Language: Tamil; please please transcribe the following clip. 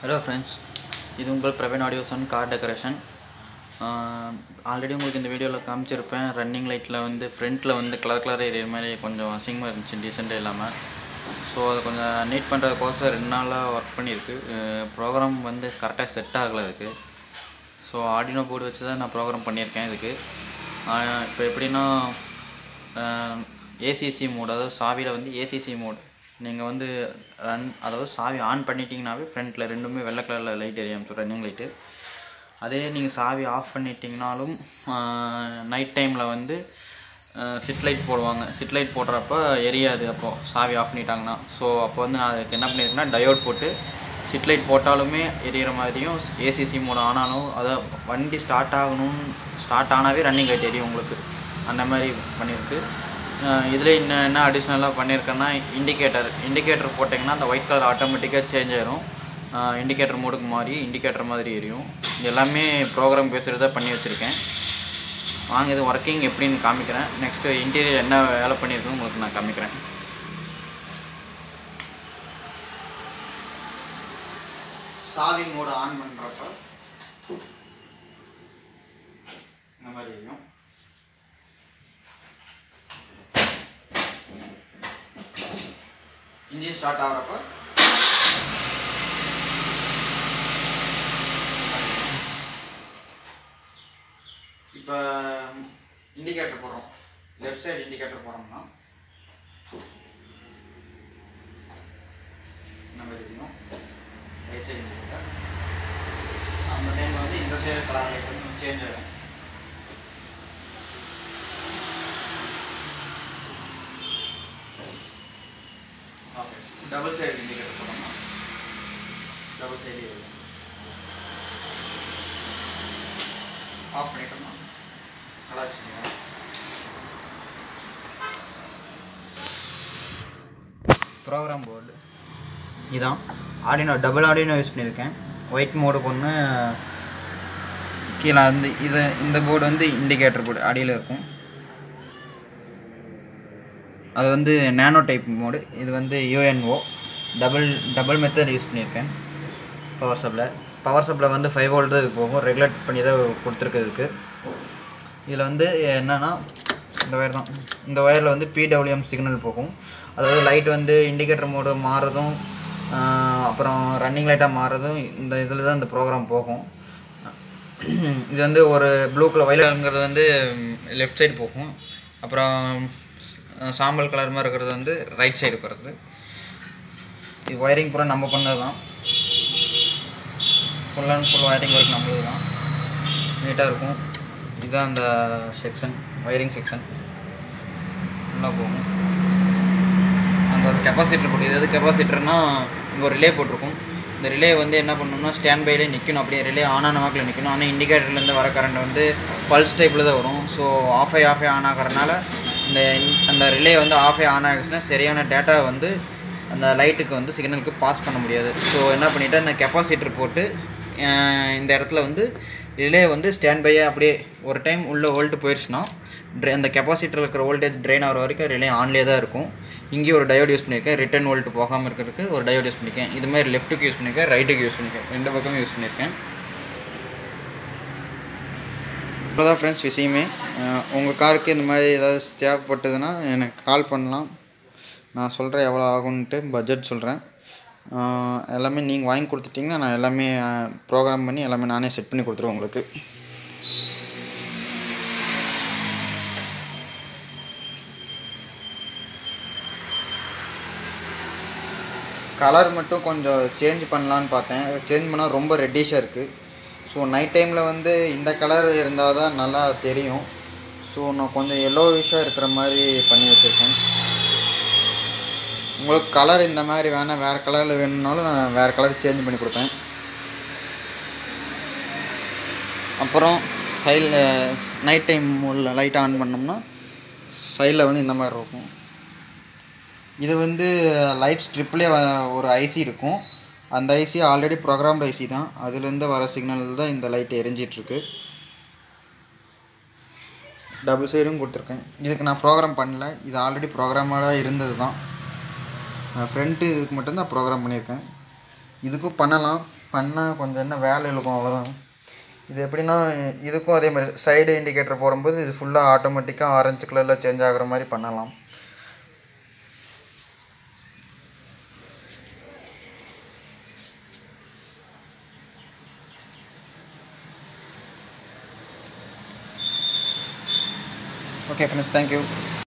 ஹலோ ஃப்ரெண்ட்ஸ் இது உங்கள் Praveen audios and car decoration already உங்களுக்கு இந்த வீடியோவில் காமிச்சிருப்பேன் ரன்னிங் லைட்டில் வந்து ஃப்ரண்ட்டில் வந்து கலர் கலர் ஏரியா மாதிரி கொஞ்சம் அசிங்கமாக இருந்துச்சு டீசெண்டாக இல்லாமல் ஸோ அதை கொஞ்சம் நீட் பண்ணுறதுக்கோசம் ரெண்டு நாளாக ஒர்க் பண்ணியிருக்கு ப்ரோக்ராம் வந்து கரெக்டாக செட் ஆகலை அதுக்கு ஸோ ஆடினோ போர்டு வச்சு தான் நான் ப்ரோக்ராம் பண்ணியிருக்கேன் இதுக்கு இப்போ எப்படின்னா ஏசிசி மோட் அதாவது சாவியில் வந்து ஏசிசி மோட் நீங்கள் வந்து ரன் அதாவது சாவி ஆன் பண்ணிட்டீங்கனாவே ஃப்ரண்ட்டில் ரெண்டுமே வெள்ளை கலரில் லைட் எரியும் ரன்னிங் லைட்டு அதே நீங்கள் சாவி ஆஃப் பண்ணிட்டீங்கனாலும் நைட் டைமில் வந்து சிட் லைட் போடுவாங்க சிட் லைட் போடுறப்ப எரியாது அப்போது சாவி ஆஃப் பண்ணிட்டாங்கன்னா ஸோ அப்போ வந்து நான் அதுக்கு என்ன பண்ணியிருக்கேன்னா டயோட் போட்டு சிட் லைட் போட்டாலுமே எரியிற மாதிரியும் ஏசிசி மோட் ஆனாலும் அதை வண்டி ஸ்டார்ட் ஆகணும் ஸ்டார்ட் ஆனாவே ரன்னிங் லைட் எரியும் உங்களுக்கு அந்த மாதிரி பண்ணியிருக்கு இதில் இன்னும் என்ன அடிஷ்னலாக பண்ணியிருக்கேன்னா இண்டிகேட்டர் இண்டிகேட்டர் போட்டிங்கன்னா அந்த ஒயிட் கலர் ஆட்டோமேட்டிக்காக சேஞ்ச் ஆயிரும் இண்டிகேட்டர் மோடுக்கு மாறி இண்டிகேட்டர் மாதிரி எரியும் இது எல்லாமே ப்ரோக்ராம் பேசுகிறத பண்ணி வச்சுருக்கேன் வாங்க இது ஒர்க்கிங் எப்படின்னு காமிக்கிறேன் நெக்ஸ்ட்டு இன்டீரியர் என்ன வேலை பண்ணியிருக்குன்னு உங்களுக்கு நான் காமிக்கிறேன் சாவி மோடு ஆன் பண்ணுறப்ப இந்த மாதிரி எரியும் இன்ஜின் ஸ்டார்ட் ஆகிறப்ப இப்போ இண்டிகேட்டர் போடுறோம் லெஃப்ட் சைடு இண்டிகேட்டர் போடுறோம்னா இந்த மாதிரி இருக்கும் ரைட் சைடு இண்டிகேட்டர் அந்த டைம் வந்து இந்த சைடு கலர் லைட் வந்து சேஞ்ச் ஆகும் ஓகே டபுள் சைடு இண்டிகேட்டர் போடணுமா டபுள் சைடு ஆஃப் பண்ணிட்டோமா நல்லா வச்சுக்கோங்க ப்ரோக்ராம் போர்டு இதான் ஆடினோ டபுள் ஆடினோ யூஸ் பண்ணியிருக்கேன் ஒயிட் மோடுக்கு ஒன்று கீழே வந்து இது இந்த போர்டு வந்து இண்டிகேட்டர் போர்டு அடியில் இருக்கும் அது வந்து நேனோ டைப் மோடு இது வந்து UNO double double method use பண்ணியிருக்கேன் பவர் சப்ளை பவர் சப்ளை வந்து ஃபைவ் வோல்ட் இது போகும் ரெகுலேட் பண்ணி தான் கொடுத்துருக்கிறதுக்கு இதில் வந்து என்னென்னா இந்த ஒயர் தான் இந்த ஒயரில் வந்து பிடபிள்யூஎம் சிக்னல் போகும் அதாவது லைட் வந்து இண்டிகேட்டர் மோடு மாறுறதும் அப்புறம் ரன்னிங் லைட்டாக மாறுறதும் இந்த இதில் தான் இந்த ப்ரோக்ராம் போகும் இது வந்து ஒரு ப்ளூ கலர் வயலங்கிறது வந்து லெஃப்ட் சைடு போகும் அப்புறம் சாம்பல் கலர் மாதிரி இருக்கிறது வந்து ரைட் சைடு போகிறது இது ஒயரிங் பூரா நம்ம பண்ணது தான் full and full wiring work நம்மளது தான் நீட்டாக இருக்கும் இதுதான் அந்த செக்ஷன் ஒயரிங் செக்ஷன் நல்லா போகும் அங்கே ஒரு கெப்பாசிட்டர் போட்டு இது எது கெப்பாசிட்டர்னா இங்கே ஒரு ரிலே போட்டிருக்கும் இந்த ரிலே வந்து என்ன பண்ணணும்னா ஸ்டாண்ட் பைலே நிற்கணும் அப்படியே ரிலே ஆன் ஆன வாக்கில் நிற்கணும் ஆனால் இண்டிகேட்டர்லேருந்து வர கரண்ட் வந்து பல்ஸ் டைப்பில் தான் வரும் ஸோ ஆஃப் ஆகி ஆஃப் ஆகி ஆன் ஆகிறனால இந்த அந்த ரிலே வந்து ஆஃப் ஆகி ஆன் ஆகிடுச்சுன்னா சரியான டேட்டா வந்து அந்த லைட்டுக்கு வந்து சிக்னலுக்கு பாஸ் பண்ண முடியாது ஸோ என்ன பண்ணிவிட்டேன் இந்த கெப்பாசிட்டர் போட்டு இந்த இடத்துல வந்து ரிலே வந்து ஸ்டாண்ட் பையாக அப்படியே ஒரு டைம் உள்ள வோல்ட்டு போயிடுச்சுன்னா ட்ரை அந்த கெப்பாசிட்டரில் இருக்கிற வோல்டேஜ் ட்ரெயின் ஆகிற வரைக்கும் ரிலே ஆன்லேயே தான் இருக்கும் இங்கேயும் ஒரு டயோட் யூஸ் பண்ணியிருக்கேன் ரிட்டர்ன் வோல்ட் போகாமல் இருக்கிறதுக்கு ஒரு டயோட் யூஸ் பண்ணியிருக்கேன் இது மாதிரி லெஃப்ட்டுக்கு யூஸ் பண்ணியிருக்கேன் ரைட்டுக்கு யூஸ் பண்ணியிருக்கேன் ரெண்டு பக்கமும் யூஸ் பண்ணியிருக்கேன் இவ்வளோதான் ஃப்ரெண்ட்ஸ் விஷயமே உங்கள் காருக்கு இந்த மாதிரி ஏதாவது தேவைப்பட்டதுன்னா எனக்கு கால் பண்ணலாம் நான் சொல்கிறேன் எவ்வளோ ஆகுன்ட்டு பட்ஜெட் சொல்கிறேன் எல்லாமே நீங்கள் வாங்கி கொடுத்துட்டிங்கன்னா நான் எல்லாமே ப்ரோக்ராம் பண்ணி எல்லாமே நானே செட் பண்ணி கொடுத்துருவேன் உங்களுக்கு கலர் மட்டும் கொஞ்சம் சேஞ்ச் பண்ணலான்னு பார்த்தேன் சேஞ்ச் பண்ணால் ரொம்ப ரெட்டிஷாக இருக்குது ஸோ நைட் டைமில் வந்து இந்த கலர் இருந்தால் தான் நல்லா தெரியும் ஸோ நான் கொஞ்சம் எல்லோவிஷாக இருக்கிற மாதிரி பண்ணி வச்சுருக்கேன் உங்களுக்கு கலர் இந்த மாதிரி வேணால் வேறு கலரில் வேணும்னாலும் நான் வேறு கலர் சேஞ்ச் பண்ணி கொடுப்பேன் அப்புறம் சைடில் நைட் டைம் உள்ள லைட் ஆன் பண்ணோம்னா சைடில் வந்து இந்த மாதிரி இருக்கும் இது வந்து லைட் ஸ்ட்ரிப்லேயே ஒரு ஐசி இருக்கும் அந்த ஐசி ஆல்ரெடி ப்ரோக்ராம்டு ஐசி தான் அதுலேருந்து வர சிக்னல் தான் இந்த லைட் எரிஞ்சிட்ருக்கு டபுள் சைடும் கொடுத்துருக்கேன் இதுக்கு நான் ப்ரோக்ராம் பண்ணல இது ஆல்ரெடி ப்ரோக்ராமாக இருந்தது தான் ஃப்ரண்ட்டு இதுக்கு மட்டும்தான் ப்ரோக்ராம் பண்ணியிருக்கேன் இதுக்கும் பண்ணலாம் பண்ணால் கொஞ்சம் என்ன வேலை இருக்கும் அவ்வளோதான் இது எப்படின்னா இதுக்கும் அதே மாதிரி சைடு இண்டிகேட்டர் போடும்போது இது ஃபுல்லாக ஆட்டோமேட்டிக்காக ஆரஞ்சு கலரில் சேஞ்ச் ஆகுற மாதிரி பண்ணலாம் ஓகே ஃப்ரெண்ட்ஸ் தேங்க்யூ